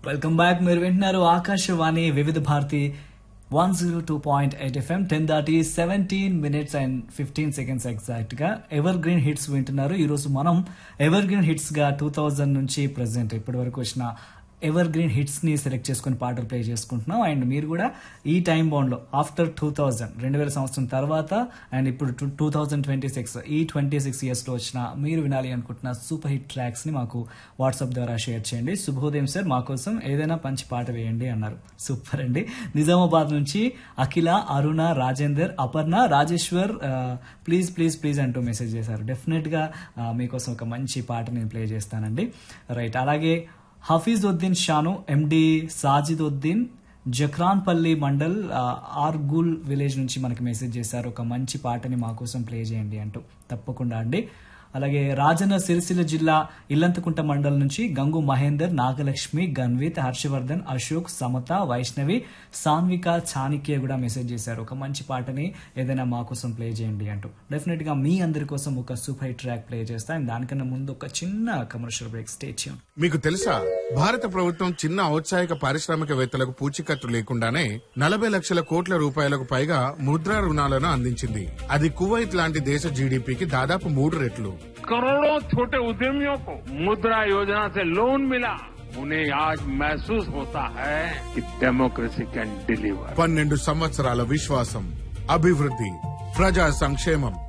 welcome back మీరు వింటున్నారు Akashvani Vividh Bharati one zero two point eight FM ten దాటి seventeen minutes and fifteen seconds exact గా evergreen hits వింటున్నారు ఈ రోజు మనం ఎవర్ గ్రీన్ హిట్స్ గా టూ థౌజండ్ నుంచి ప్రెసెంట్ ఇప్పటి వరకు వచ్చిన ఎవర్ గ్రీన్ హిట్స్ ని సెలెక్ట్ చేసుకుని పాటలు ప్లే చేసుకుంటున్నాం అండ్ మీరు కూడా ఈ టైం బౌండ్ లో ఆఫ్టర్ టూ థౌజండ్ రెండు వేల సంవత్సరం తర్వాత అండ్ ఇప్పుడు టూ థౌజండ్ ట్వంటీ సిక్స్ ఈ ట్వంటీ సిక్స్ ఇయర్స్ లో వచ్చిన మీరు వినాలి అనుకుంటున్న సూపర్ హిట్ ట్రాక్స్ ని మాకు వాట్సాప్ ద్వారా షేర్ చేయండి శుభోదయం సార్ మా కోసం ఏదైనా మంచి పాట వేయండి అన్నారు సూపర్ అండి నిజామాబాద్ నుంచి Akhila Aruna Rajender Aparna Rajeshwar please please please అంటూ మెసేజ్ చేశారు డెఫినెట్ గా ఆ, మీకోసం ఒక మంచి పాట నేను ప్లే చేస్తానండి రైట్ అలాగే హఫీజ్ ఉద్దీన్ షాను ఎండి సాజిద్ ఉద్దీన్ జక్రాన్పల్లి మండల్ ఆ, ఆర్గుల్ విలేజ్ నుంచి మనకి మెసేజ్ చేశారు ఒక మంచి పాటని మా కోసం ప్లే చేయండి అంటూ తప్పకుండా అండి అలాగే రాజన్న సిరిసిల్ల జిల్లా ఇల్లంతకుంట మండలం నుంచి గంగు మహేందర్ నాగలక్ష్మి గన్విత్ హర్షవర్ధన్ అశోక్ సమత వైష్ణవి సాన్విక చాణిక్య కూడా మెసేజ్ చేశారు ఒక మంచి పాటని ఏదైనా మా కోసం ప్లే చేయండి అంటూ డెఫినెట్ గా మీ అందరి కోసం ఒక సూపర్ హిట్ ట్రాక్ ప్లే చేస్తా అండ్ దానికన్నా ముందు ఒక చిన్న కమర్షియల్ బ్రేక్ స్టేట్ మీకు తెలుసా భారత ప్రభుత్వం చిన్న ఔత్సాహిక పారిశ్రామికవేత్తలకు పూచీకత్తు లేకుండానే నలభై లక్షల కోట్ల రూపాయలకు పైగా ముద్రా రుణాలను అందించింది అది కువైట్ లాంటి దేశ జీడీపీకి దాదాపు మూడు రెట్లు करोड़ों छोटे उद्यमियों को मुद्रा योजना से लोन मिला उन्हें आज महसूस होता है कि डेमोक्रेसी कैन डिलीवर పన్నెండు సంవత్సరాల విశ్వాసం అభివృద్ధి ప్రజా సంక్షేమం